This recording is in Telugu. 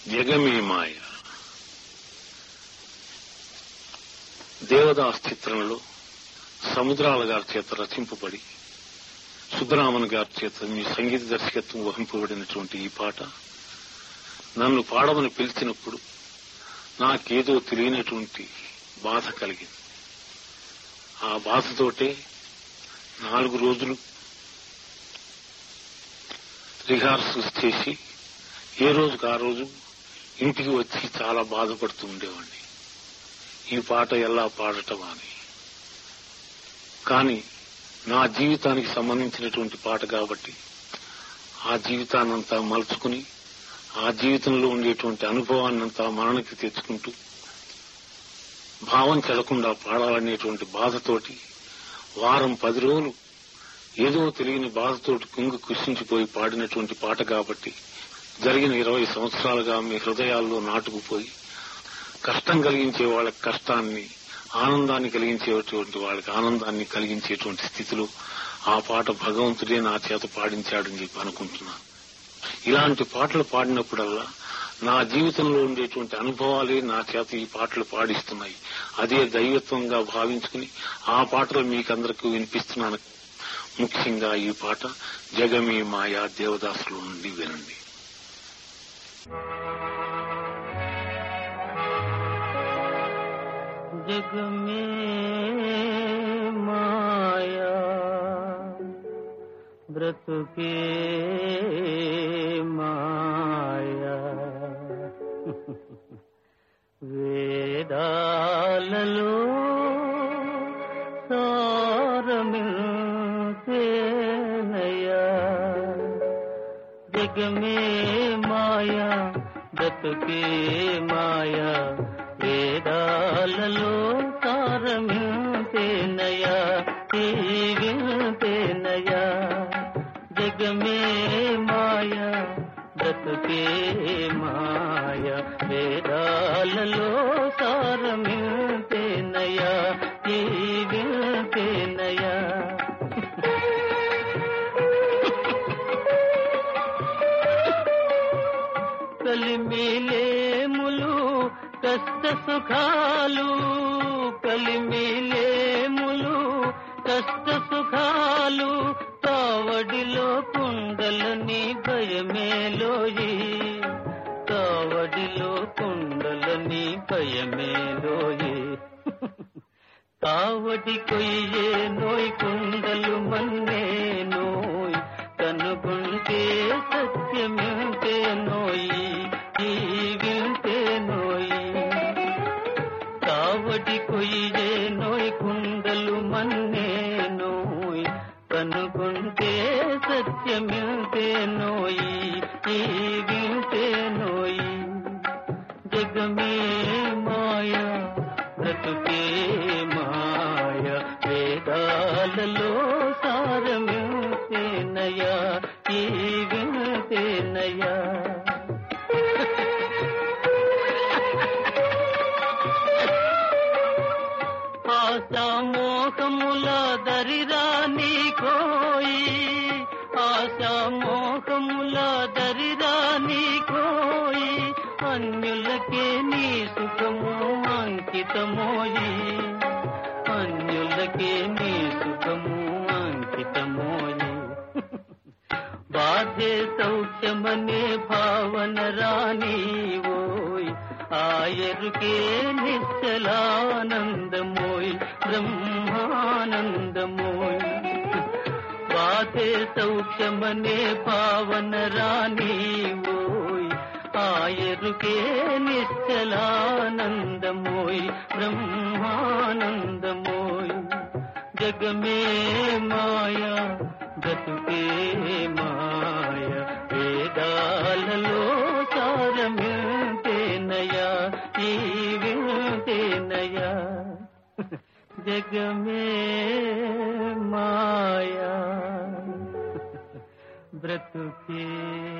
జగమే మాయ దేవదాస్ చిత్రంలో సముద్రాల గారి చేత రచింపబడి సుబ్బరామన్ గారి చేత మీ సంగీత దర్శకత్వం వహింపబడినటువంటి ఈ పాట నన్ను పాడమని పిలిచినప్పుడు నాకేదో తెలియనటువంటి బాధ కలిగింది ఆ బాధతోటే నాలుగు రోజులు రిహార్సల్స్ చేసి ఏ రోజుకు ఆ రోజు ఇంటికి వచ్చి చాలా బాధపడుతూ ఉండేవాడిని ఈ పాట ఎలా పాడటం అని కానీ నా జీవితానికి సంబంధించినటువంటి పాట కాబట్టి ఆ జీవితాన్నంతా మలుచుకుని ఆ జీవితంలో ఉండేటువంటి అనుభవాన్నంతా మనకి తెచ్చుకుంటూ భావం చెడకుండా పాడాలనేటువంటి బాధతోటి వారం పది రోజులు ఏదో తెలియని బాధతోటి కుంగు కృషించిపోయి పాడినటువంటి పాట కాబట్టి జరిగిన ఇరవై సంవత్సరాలుగా మీ హృదయాల్లో నాటుకుపోయి కష్టం కలిగించే వాళ్ళకి కష్టాన్ని ఆనందాన్ని కలిగించేటువంటి వాళ్ళకి ఆనందాన్ని కలిగించేటువంటి స్థితిలో ఆ పాట భగవంతుడే నా చేత పాడించాడని చెప్పి అనుకుంటున్నాను ఇలాంటి పాటలు పాడినప్పుడల్లా నా జీవితంలో ఉండేటువంటి అనుభవాలే నా చేత ఈ పాటలు పాడిస్తున్నాయి అదే దైవత్వంగా భావించుకుని ఆ పాటలు మీకందరికీ వినిపిస్తున్నాను ముఖ్యంగా ఈ పాట జగమే మాయా దేవదాసుల నుండి వినండి जग में माया व्रत के माया వేదాలలో సారమిల్తేనయ్యా జగ మే మాయా బ్రతుకే మాయా వేదాలలో సారమిల్తేనయ్యా తీవిల్తేనయ్యా జగ మే మాయా బ్రతుకే మాయా వేదాలలో సారమిల్తేనయ్యా తీవిల్తేనయ్యా కలిమిలేములు కష్ట సుఖాలు కలిమిలేములు కష్ట సుఖాలు కావడిలో కుండలని భయమేలోయి కావడిలో కుండలని భయమేలోయి కావడి కొయ్యే నోయ్ కుండలు మన్నే నోయ్ కనుగొంటే సత్యమింతే నోయి జీవింతే నోయి కావడి కొయ్యే నోయ్ కుండలు మన్నే నోయ్ కనుగొంటే సత్యమింతే నోయి జీవింతే నోయి జగమే మాయా బ్రతుకే మాయ వేదాలలో సారమితేనయా ఈ వినతేనయా ఆశామోహముల దరిరాని కోయి ఆశామోహముల దరిరాని కోయి అన్యులకే నీ సుఖము అంకితమోయి అన్యులకే నీ సుఖము అంకితమోయి బాధే సౌఖ్యమనే భావన రాని ఓయ్ ఆయరుకే నిశ్చలానందమోయ్ బ్రహ్మానందమోయ్ బాధే సౌఖ్యమనే భావన రాని ఓయ్ ఆయరుకే నిశ్చలానందమోయ్ బ్రహ్మానందమోయ్ జగమే మాయా బ్రతుకే మాయ వేదాలలో సారమితేనయా ఈ వింతేనయా జగమే మాయా బ్రతుకే